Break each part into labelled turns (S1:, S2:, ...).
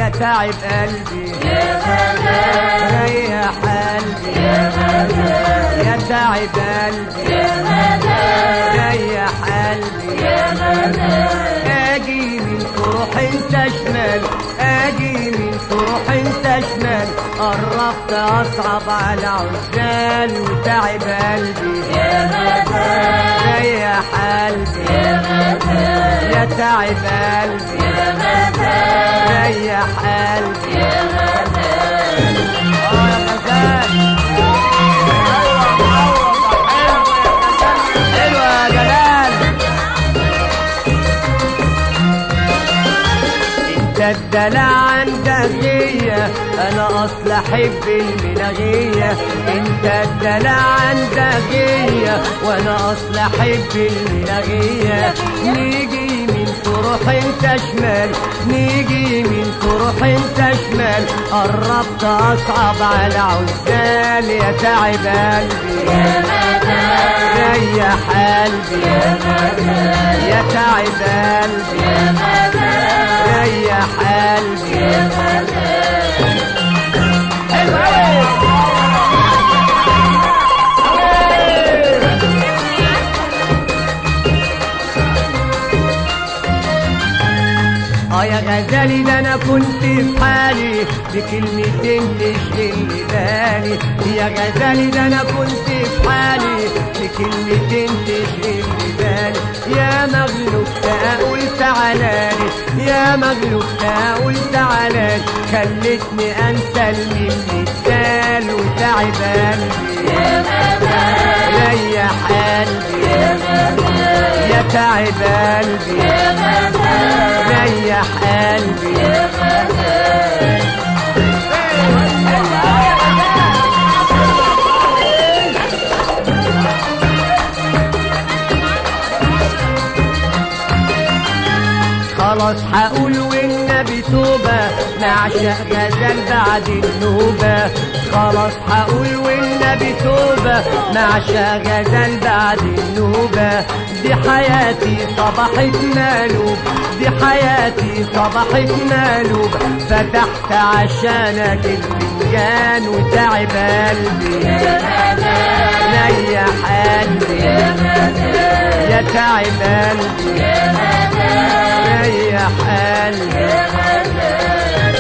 S1: يا تعب قلبي ريح قلبي يا تعب قلبي ريح قلبي اجي من تروح انت شمال اجي من تروح انت شمال قربت اصعب على عزال وتعب قلبي ريح قلبي يا تعب قلبي ريح قلبي اه يا غزال حلوة يا جلال انت الدلع عندك غية انا اصل احب الملاغية انت الدلع عندك غية وانا اصل احب الملاغية نيجي من تروح انت شمال نيجي من تروح انت شمال قربت اصعب على عزال يا تعب قلبي ريح قلبي يا تعب قلبي ريح قلبي اه يا غزالي ده انا كنت في حالي بكلمتين تشغل بالي يا غزالي ده انا كنت في حالي بكلمتين تشغل بالي يا مغلوب تقول تعالالي يا مغلوب تقول تعالالي خلتني انسى المثال وتعب قلبي ريح قلبي يا تعب قلبي ريح قلبي خلاص هقول والنبي توبة نعشق غزال بعد النوبة خلاص هقول والنبي توبة نعشق غزال بعد النوبة دي حياتي صبحت مقلوب دي حياتي صبحت مقلوب فتحت عشانك الفنجان وتعب قلبي ريح قلبي يا تعب قلبي ريح قلبي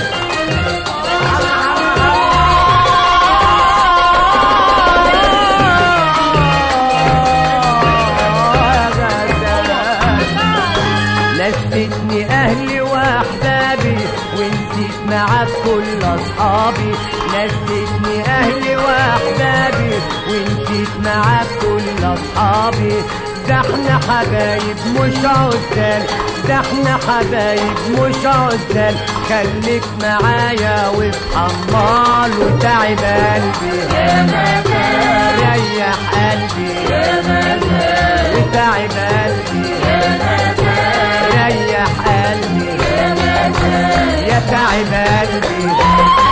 S1: نسيتني اهلي واحبابي ونسيت معاك كل اصحابي نسيتني اهلي واحبابي ونسيت معاك كل اصحابي ده احنا حبايب مش عزال ده احنا حبايب مش عزال خليك معايا واصحى امال وتعب قلبي ريح قلبي وتعب قلبي ريح قلبي يا تعب قلبي